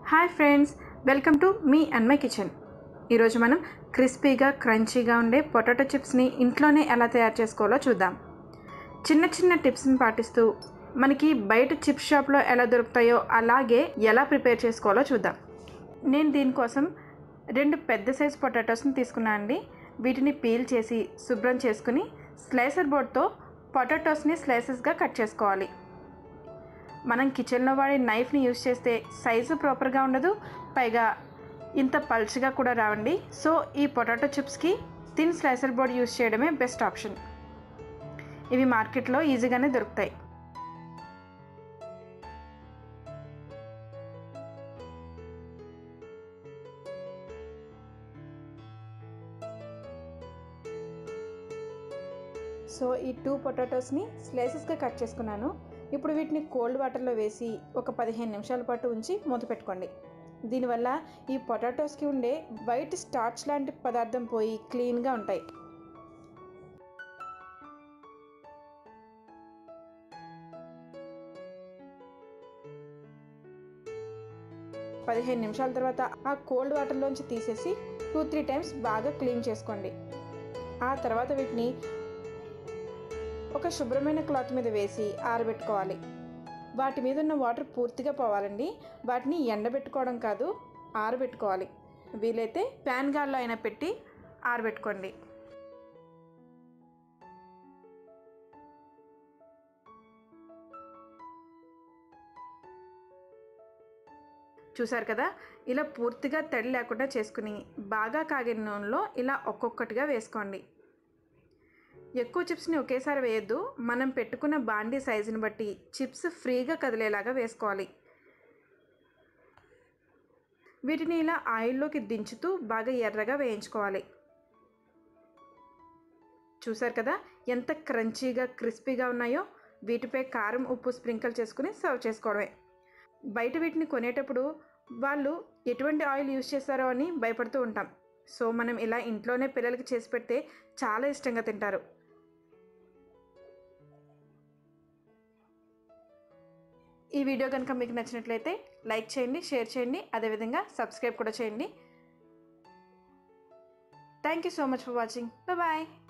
hi friends welcome to me and my kitchen ఈరోజు మనం క్రిస్పీగా క్రంచీగా ఉండే పొటాటో చిప్స్ని ఇంట్లోనే ఎలా తయారు చేసుకోవాలో చూద్దాం చిన్న చిన్న టిప్స్ని పాటిస్తూ మనకి బయట చిప్ షాప్లో ఎలా దొరుకుతాయో అలాగే ఎలా ప్రిపేర్ చేసుకోవాలో చూద్దాం నేను దీనికోసం రెండు పెద్ద సైజ్ పొటాటోస్ని తీసుకున్నాను అండి వీటిని పీల్ చేసి శుభ్రం చేసుకుని స్లైసర్ బోర్డ్తో పొటాటోస్ని స్లైసెస్గా కట్ చేసుకోవాలి మనం కిచెన్లో వాడే నైఫ్ని యూజ్ చేస్తే సైజు ప్రాపర్గా ఉండదు పైగా ఇంత పల్చగా కూడా రావండి సో ఈ పొటాటో చిప్స్కి థిన్ స్లైసర్ బోర్డ్ యూజ్ చేయడమే బెస్ట్ ఆప్షన్ ఇవి మార్కెట్లో ఈజీగానే దొరుకుతాయి సో ఈ టూ పొటాటోస్ని స్లైసెస్గా కట్ చేసుకున్నాను ఇప్పుడు వీటిని కోల్డ్ వాటర్లో వేసి ఒక పదిహేను నిమిషాల పాటు ఉంచి మూత పెట్టుకోండి దీనివల్ల ఈ పొటాటోస్కి ఉండే వైట్ స్టార్చ్ లాంటి పదార్థం పోయి క్లీన్గా ఉంటాయి పదిహేను నిమిషాల తర్వాత ఆ కోల్డ్ వాటర్లోంచి తీసేసి టూ త్రీ టైమ్స్ బాగా క్లీన్ చేసుకోండి ఆ తర్వాత వీటిని ఒక శుభ్రమైన క్లాత్ మీద వేసి ఆరబెట్టుకోవాలి వాటి మీద ఉన్న వాటర్ పూర్తిగా పోవాలండి వాటిని ఎండబెట్టుకోవడం కాదు ఆరబెట్టుకోవాలి వీలైతే ప్యాన్ గాల్లో అయినా పెట్టి ఆరబెట్టుకోండి చూసారు కదా ఇలా పూర్తిగా తడి లేకుండా చేసుకుని బాగా కాగిన నూనెలో ఇలా ఒక్కొక్కటిగా వేసుకోండి ఎక్కువ చిప్స్ని ఒకేసారి వేయొద్దు మనం పెట్టుకున్న బాండీ సైజుని బట్టి చిప్స్ ఫ్రీగా కదిలేలాగా వేసుకోవాలి వీటిని ఇలా ఆయిల్లోకి దించుతూ బాగా ఎర్రగా వేయించుకోవాలి చూసారు కదా ఎంత క్రంచీగా క్రిస్పీగా ఉన్నాయో వీటిపై కారం ఉప్పు స్ప్రింకిల్ చేసుకుని సర్వ్ చేసుకోవడమే బయట వీటిని కొనేటప్పుడు వాళ్ళు ఎటువంటి ఆయిల్ యూజ్ చేస్తారో అని భయపడుతూ ఉంటాం సో మనం ఇలా ఇంట్లోనే పిల్లలకి చేసి పెడితే చాలా ఇష్టంగా తింటారు ఈ వీడియో కనుక మీకు నచ్చినట్లయితే లైక్ చేయండి షేర్ చేయండి అదేవిధంగా సబ్స్క్రైబ్ కూడా చేయండి thank you so much for watching bye